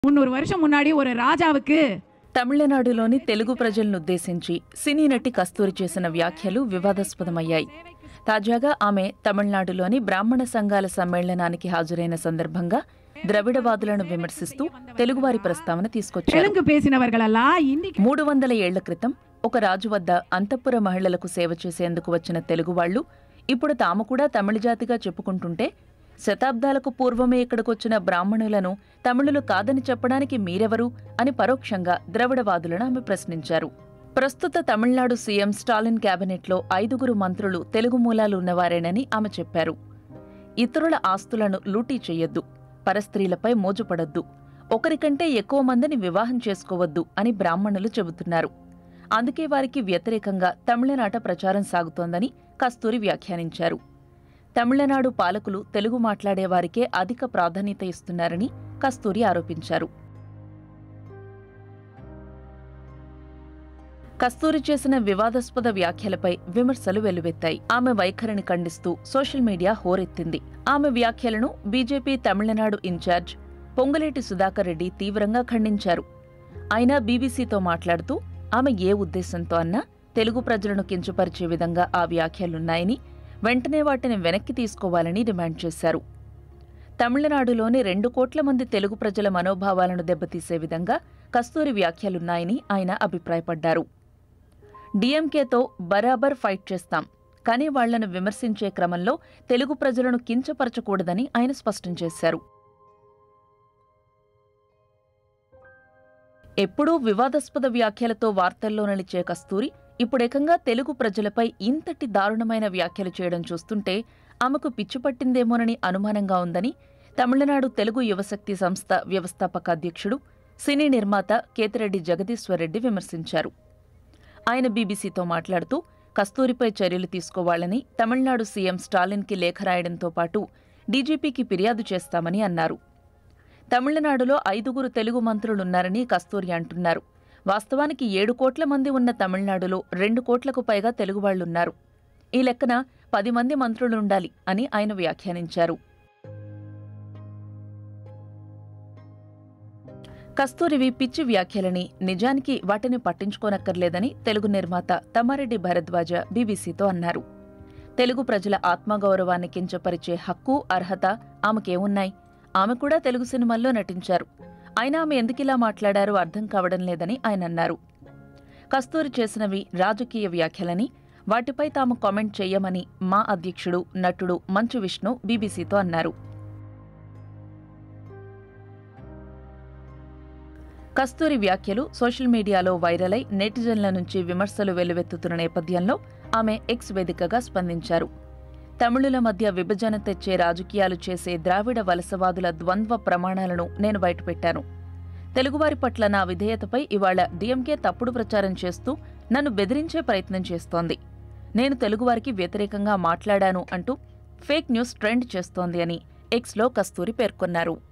முந்நூறு வருஷம் முன்னாடி ஒரு ராஜாவுக்கு తమిళనాడులోని తెలుగు ప్రజలను ఉద్దేశించి సినీ నటి కస్తూరి చేసిన వ్యాఖ్యలు వివాదాస్పదమయ్యాయి తాజాగా ఆమె తమిళనాడులోని బ్రాహ్మణ సంఘాల సమ్మేళనానికి హాజరైన సందర్భంగా ద్రవిడవాదులను విమర్శిస్తూ తెలుగువారి ప్రస్తావన తీసుకొచ్చారు தெலுங்கு பேசினவர்களெல்லாம் இன்னைக்கு మూడు వందల ఏళ్ల క్రితం ఒక రాజు వద్ద అంతఃపుర మహిళలకు సేవ చేసేందుకు వచ్చిన తెలుగు వాళ్ళు ఇప్పుడు తాము కూడా తమిళ జాతిగా చెప్పుకుంటుంటే శతాబ్దాలకు పూర్వమే ఇక్కడికొచ్చిన బ్రాహ్మణులను తమిళులు కాదని చెప్పడానికి మీరెవరు అని పరోక్షంగా ద్రవిడవాదులను ఆమె ప్రశ్నించారు ప్రస్తుత తమిళనాడు సీఎం స్టాలిన్ కేబినెట్లో ఐదుగురు మంత్రులు తెలుగు మూలాలు ఉన్నవారేనని ఆమె చెప్పారు ఇతరుల ఆస్తులను లూటీ చెయ్యొద్దు పరస్త్రీలపై మోజుపడొద్దు ఒకరికంటే ఎక్కువ మందిని వివాహం చేసుకోవద్దు అని బ్రాహ్మణులు చెబుతున్నారు అందుకే వారికి వ్యతిరేకంగా తమిళనాట ప్రచారం సాగుతోందని కస్తూరి వ్యాఖ్యానించారు తమిళనాడు పాలకులు తెలుగు మాట్లాడే వారికే అధిక ప్రాధాన్యత ఇస్తున్నారని కస్తూరి ఆరోపించారు కస్తూరి చేసిన వివాదాస్పద వ్యాఖ్యలపై విమర్శలు వెల్లువెత్తాయి ఆమె వైఖరిని ఖండిస్తూ సోషల్ మీడియా హోరెత్తింది ఆమె వ్యాఖ్యలను బీజేపీ తమిళనాడు ఇన్ఛార్జ్ పొంగులేటి సుధాకర్ రెడ్డి తీవ్రంగా ఖండించారు అయినా బీబీసీతో మాట్లాడుతూ ఆమె ఏ ఉద్దేశంతో అన్నా తెలుగు ప్రజలను కించపరిచే విధంగా ఆ వ్యాఖ్యలున్నాయని వెంటనే వాటిని వెనక్కి తీసుకోవాలని డిమాండ్ చేశారు తమిళనాడులోని రెండు కోట్ల మంది తెలుగు ప్రజల మనోభావాలను దెబ్బతీసే విధంగా కస్తూరి వ్యాఖ్యలున్నాయని ఆయన అభిప్రాయపడ్డారు డీఎంకేతో బరాబర్ ఫైట్ చేస్తాం కానీ వాళ్లను విమర్శించే క్రమంలో తెలుగు ప్రజలను కించపరచకూడదని ఆయన స్పష్టం చేశారు ఎప్పుడూ వివాదాస్పద వ్యాఖ్యలతో వార్తల్లో నిలిచే కస్తూరి ఇప్పుడేకంగా తెలుగు ప్రజలపై ఇంతటి దారుణమైన వ్యాఖ్యలు చేయడం చూస్తుంటే ఆమెకు పిచ్చి పట్టిందేమోనని అనుమానంగా ఉందని తమిళనాడు తెలుగు యువశక్తి సంస్థ వ్యవస్థాపక అధ్యక్షుడు సినీ నిర్మాత కేతిరెడ్డి జగదీశ్వరరెడ్డి విమర్శించారు ఆయన బీబీసీతో మాట్లాడుతూ కస్తూరిపై చర్యలు తీసుకోవాలని తమిళనాడు సీఎం స్టాలిన్కి లేఖ రాయడంతో పాటు డీజీపీకి ఫిర్యాదు చేస్తామని అన్నారు తమిళనాడులో ఐదుగురు తెలుగు మంత్రులున్నారని కస్తూరి అంటున్నారు వాస్తవానికి ఏడు కోట్ల మంది ఉన్న తమిళనాడులో రెండు కోట్లకు పైగా తెలుగువాళ్లున్నారు ఈ లెక్కన పది మంది మంత్రులుండాలి అని ఆయన వ్యాఖ్యానించారు కస్తూరివి పిచ్చి వ్యాఖ్యలని నిజానికి వాటిని పట్టించుకోనక్కర్లేదని తెలుగు నిర్మాత తమ్మారెడ్డి భరద్వాజ బీబీసీతో అన్నారు తెలుగు ప్రజల ఆత్మగౌరవాన్ని కించపరిచే హక్కు అర్హత ఆమెకేమున్నాయి ఆమె కూడా తెలుగు సినిమాల్లో నటించారు అయినా ఆమె ఎందుకిలా మాట్లాడారో అర్థం కావడం లేదని ఆయన అన్నారు కస్తూరి చేసినవి రాజకీయ వ్యాఖ్యలని వాటిపై తాము కామెంట్ చెయ్యమని మా అధ్యక్షుడు నటుడు మంచు విష్ణు బీబీసీతో అన్నారు కస్తూరి వ్యాఖ్యలు సోషల్ మీడియాలో వైరల్ అయి నెటిజన్ల నుంచి విమర్శలు వెల్లువెత్తుతున్న నేపథ్యంలో ఆమె ఎక్స్ వేదికగా స్పందించారు తమిళుల మధ్య విభజన తెచ్చే రాజకీయాలు చేసే ద్రావిడ వలసవాదుల ద్వంద్వ ప్రమాణాలను నేను బయటపెట్టాను తెలుగువారి పట్ల నా విధేయతపై ఇవాళ డీఎంకే తప్పుడు ప్రచారం చేస్తూ నన్ను బెదిరించే ప్రయత్నం చేస్తోంది నేను తెలుగువారికి వ్యతిరేకంగా మాట్లాడాను అంటూ ఫేక్ న్యూస్ ట్రెండ్ చేస్తోంది అని ఎక్స్లో కస్తూరి పేర్కొన్నారు